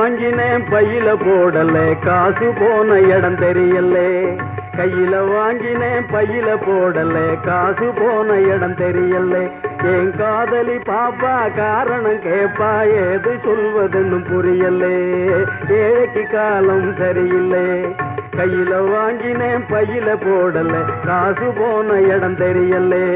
வாங்கினேன் பையில போடல காசு போன இடம் தெரியல கையில வாங்கினேன் பையில போடல காசு போன இடம் தெரியல என் காதலி பாப்பா காரணம் கேப்பா ஏது சொல்வதுன்னு புரியலே ஏழைக்கு காலம் சரியில்லை கையில வாங்கினேன் பையில போடல காசு போன இடம் தெரியலே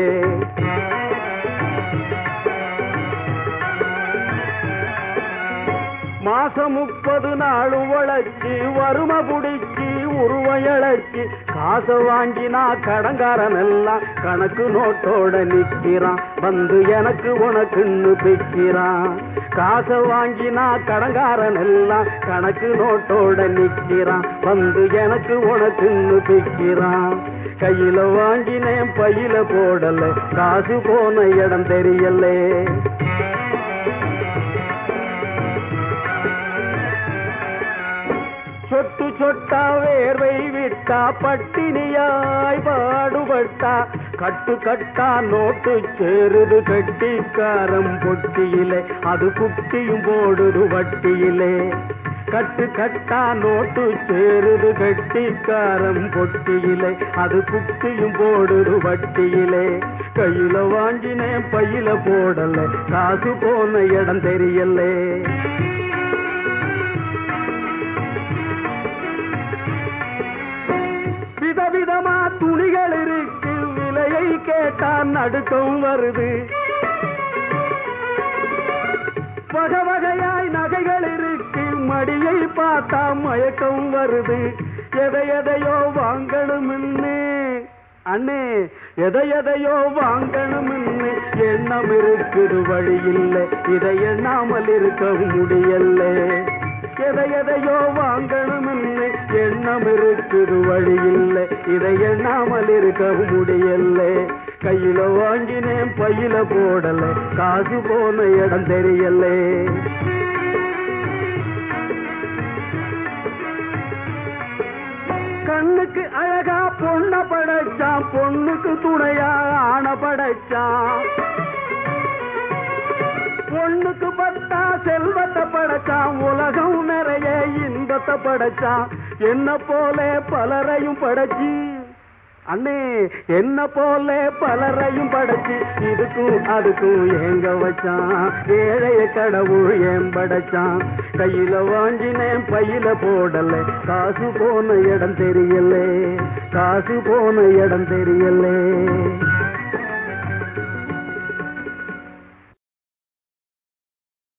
மாசம் முப்பது நாள் உழைச்சி வறும புடிச்சி உருவம் இழைச்சி காசை வாங்கினா கடங்காரன் எல்லாம் கணக்கு நோட்டோட நிக்கிறான் வந்து எனக்கு உனக்குன்னு பிக்கிறான் காசை வாங்கினா கடங்காரன் எல்லாம் கணக்கு நோட்டோட நிக்கிறான் வந்து எனக்கு உனக்குன்னு பிக்கிறான் கையில வாங்கினேன் பையில போடல காசு போன இடம் தெரியலே சொட்டு சொட்டா வேர்வை விட்டா பட்டினியாய் பாடுபட்டா கட்டு கட்டா நோட்டு சேருது கட்டிக்காரம் பொட்டியிலே அது குட்டியும் போடுது வட்டியிலே கட்டு கட்டா நோட்டு சேருது கட்டிக்காரம் பொட்டியிலே அது குட்டியும் போடுது வட்டியிலே கையில வாங்கினேன் பையில போடல காசு போன இடம் தெரியலே விதவிதமா துணிகள் இருக்கு விலையை கேட்டா நடுக்கம் வருது வகை வகையாய் நகைகள் இருக்கு மடியை பார்த்தா மயக்கம் வருது எதை எதையோ வாங்கணும்னு அண்ணே எதை எதையோ வாங்கணும்னு எண்ணம் இருக்குது வழி இல்லை இதை எண்ணாமல் இருக்க முடியல எதை எதையோ வாங்கணும்னு எண்ணம் இருக்குது வழி இல்லை இதை எண்ணாமல் இருக்க முடியல கையில வாங்கினேன் பையில போடல காசு போன இடம் தெரியல கண்ணுக்கு அழகா பொண்ண படைச்சான் பொண்ணுக்கு துணையா ஆன படைச்சான் பொண்ணுக்கு பட்டா செல்வத்தை படைச்சான் உலகம் நிறைய இன்பத்தை படைச்சான் என்ன போல பலரையும் படைச்சி அண்ணே என்ன போல பலரையும் படைச்சி இதுக்கும் அதுக்கும் ஏங்க வச்சான் ஏழைய கடவுள் ஏன் படைச்சான் கையில வாங்கினேன் பையில போடல காசு போன இடம் தெரியலே காசு போன இடம் தெரியலே